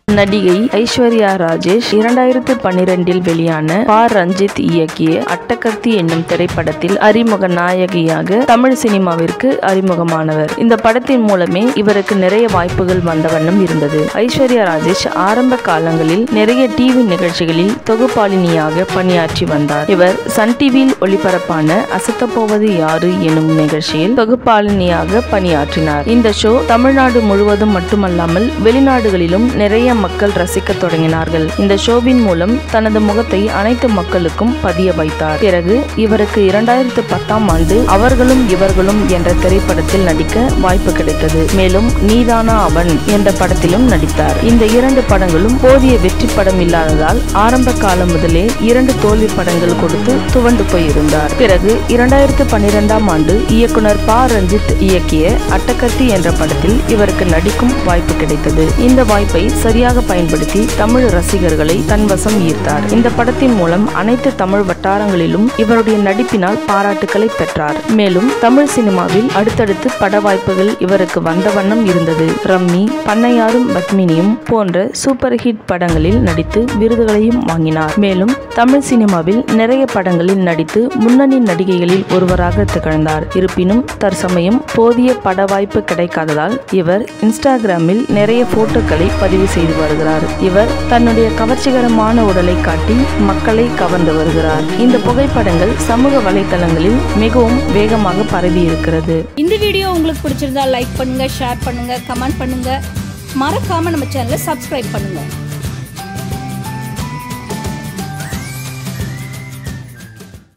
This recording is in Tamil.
நடிகை ஐஸ்வர்யா ராஜேஷ் இரண்டாயிரத்து பன்னிரெண்டில் வெளியான பா ரஞ்சித் இயக்கிய அட்டகத்தி என்னும் திரைப்படத்தில் அறிமுக நாயகியாக தமிழ் சினிமாவிற்கு அறிமுகமானவர் இந்த படத்தின் மூலமே இவருக்கு நிறைய வாய்ப்புகள் வந்த வண்ணம் இருந்தது ஐஸ்வர்யா ராஜேஷ் ஆரம்ப காலங்களில் நிறைய டிவி நிகழ்ச்சிகளில் தொகுப்பாளினியாக பணியாற்றி வந்தார் இவர் சன் டிவியில் ஒளிபரப்பான அசத்தப்போவது யாரு எனும் நிகழ்ச்சியில் தொகுப்பாளினியாக பணியாற்றினார் இந்த ஷோ தமிழ்நாடு முழுவதும் மட்டுமல்லாமல் வெளிநாடுகளிலும் நிறைய மக்கள் ரசிக்க தொடங்கினார்கள் இந்த ஷோவின் மூலம் தனது முகத்தை அனைத்து மக்களுக்கும் பதிய வைத்தார் பிறகு இவருக்கு இரண்டாயிரத்து பத்தாம் ஆண்டு அவர்களும் இவர்களும் என்ற திரைப்படத்தில் நடிக்க வாய்ப்பு கிடைத்தது மேலும் நீதானா அவன் என்ற படத்திலும் நடித்தார் இந்த இரண்டு படங்களும் போதிய வெற்றி படம் இல்லாததால் ஆரம்ப காலம் முதலே இரண்டு தோல்வி படங்கள் கொடுத்து துவண்டு போயிருந்தார் பிறகு இரண்டாயிரத்து பன்னிரெண்டாம் ஆண்டு இயக்குனர் பா ரஞ்சித் இயக்கிய அட்டகத்தி என்ற படத்தில் இவருக்கு நடிக்கும் வாய்ப்பு கிடைத்தது இந்த வாய்ப்பை சரியாக பயன்படுத்தி தமிழ் ரசிகர்களை தன்வசம் ஈர்த்தார் இந்த படத்தின் மூலம் அனைத்து தமிழ் வட்டாரங்களிலும் இவருடைய நடிப்பினால் பாராட்டுக்களை பெற்றார் மேலும் தமிழ் சினிமாவில் அடுத்தடுத்து பட வாய்ப்புகள் இவருக்கு வந்த வண்ணம் இருந்தது ரம்மி பண்ணையாரும் பத்மினியும் போன்ற சூப்பர் ஹிட் படங்களில் நடித்து விருதுகளையும் வாங்கினார் மேலும் தமிழ் சினிமாவில் நிறைய படங்களில் நடித்து முன்னணி நடிகைகளில் ஒருவராக திகழ்ந்தார் இருப்பினும் தற்சமயம் போதிய பட வாய்ப்பு கிடைக்காததால் இவர் இன்ஸ்டாகிராமில் நிறைய போட்டோக்களை பதிவு செய்து வருகிறார் இவர் தன்னுடைய கவர்ச்சிகரமான உடலை காட்டி மக்களை கவர்ந்து வருகிறார் இந்த புகைப்படங்கள் சமூக வலைத்தளங்களில் மிகவும் வேகமாக பரவி இருக்கிறது இந்த வீடியோ உங்களுக்கு பிடிச்சிருந்தா லைக் பண்ணுங்க ஷேர் பண்ணுங்க கமெண்ட் பண்ணுங்க மறக்காம நம்ம சேனலை சப்ஸ்கிரைப் பண்ணுங்க